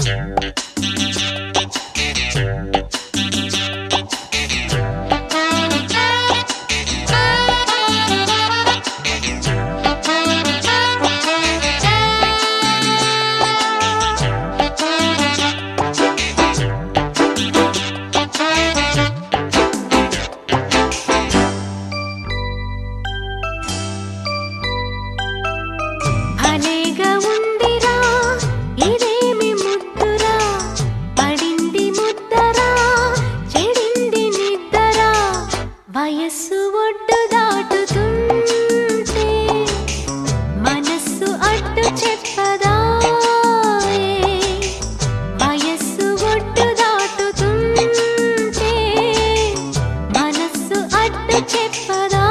భలేగా ఉందిరా ఇదేమి ముద్దురా పడింది ముద్దరా చెడింది నిద్దరా వయస్సు ఒడ్డు దాటుతుంటే మనస్సు అడ్డు చెప్పదా వయస్సు ఒడ్డు దాటుతుంటే మనస్సు అడ్డు చెప్పదా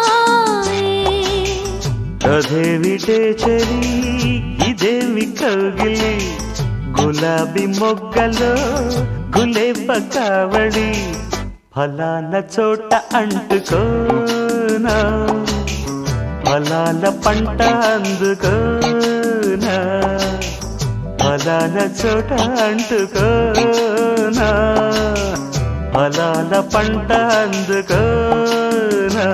అదేమిటే చెలి ఇదేమి కౌగిలి గులాబీ మొగ్గలో గులేబ కావడి ఫలాన చోట అంటుకోనా ఫలాల పంట అందుకోనా ఫలాన చోట అంటుకోనా ఫలాల పంట అందుకోనా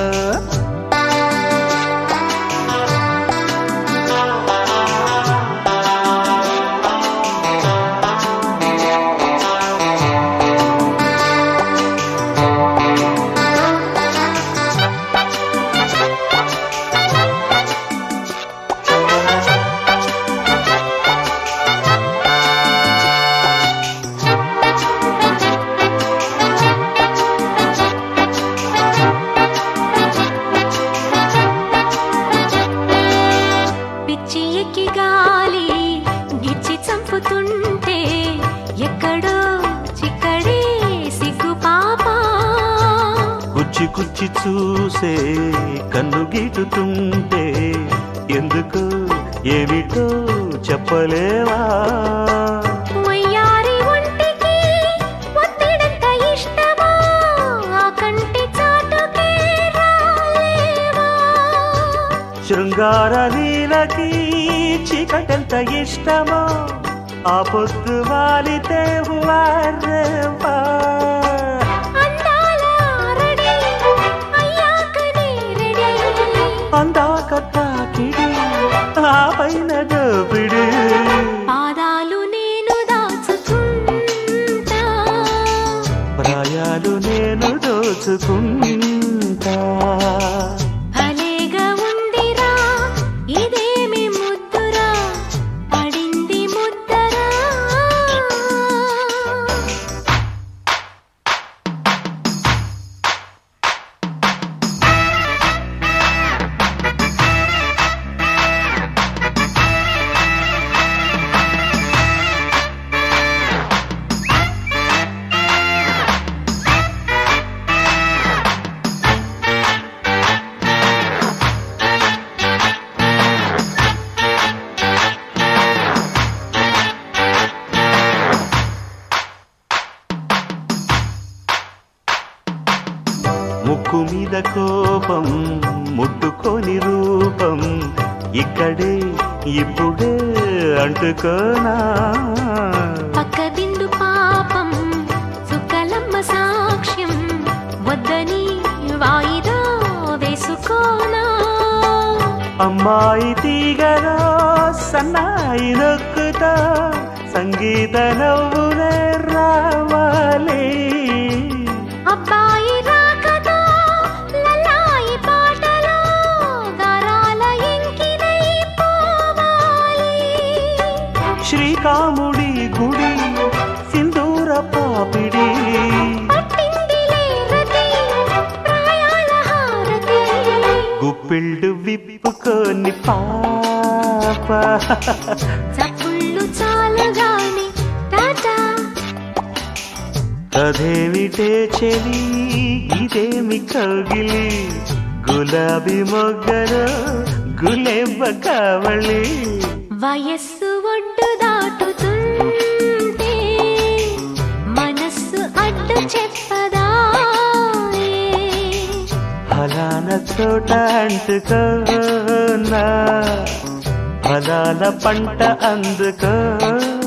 పిచ్చి ఎక్కి గాలి గిచ్చి చంపుతుంటే ఎక్కడో చిక్కడే సిగ్గు పాప కుచ్చి కుచ్చి చూసే కన్ను గీటుతుంటే ఎందుకు ఏమిటో చెప్పలేవా వయ్యారి ఒంటికి ఒత్తిడంత ఇష్టమా ఆ కంటి చాటుకే రాలేవా శృంగార లీలకి చీకటెంత ఇష్టమో ఆ పొద్దు వాలితే వారేవా అందాల రెడీ అయ్యాకనే రెడీ అందాక తాకిడి ఆ పైన దోపిడి పాదాలు నేను దాచుకుంటా ప్రాయాలు నేను దోచుకుంటా భలేగా ఉందిరా ఇదేమి ముద్దురా పడింది ముద్దరా ముక్కు మీద కోపం ముట్టుకొని రూపం ఇక్కడే ఇప్పుడే అంటుకోనా పక్క బిందు పాపం సుక్కలమ్మ సాక్ష్యం వద్దని వాయిదా వేసుకోనా అమ్మాయి తీగలో సన్నాయి నొక్కుతా సంగీత నవ్వులే రావాలి అబ్బాయి రాకతో లలాయి పాటలో గరాల ఎంకినై పోవాలి శ్రీకాముడి గుడి సింధూర పాపిడి పట్టిందిలే రతి ప్రాయాల హారతి గుప్పిళ్ళు విప్పుకొని పాప చప్పుళ్ళు చాలుగాని టాటా అదేమిటే చెలి ఇదేమి కౌగిలి గులాబీ మొగ్గలో గులేబ కావళి వయస్సు ఒడ్డు దాటుతుంటే మనస్సు అడ్డు చెప్పదా ఫలాన చోట అంటుకోనా ఫలాల పంట అందుకో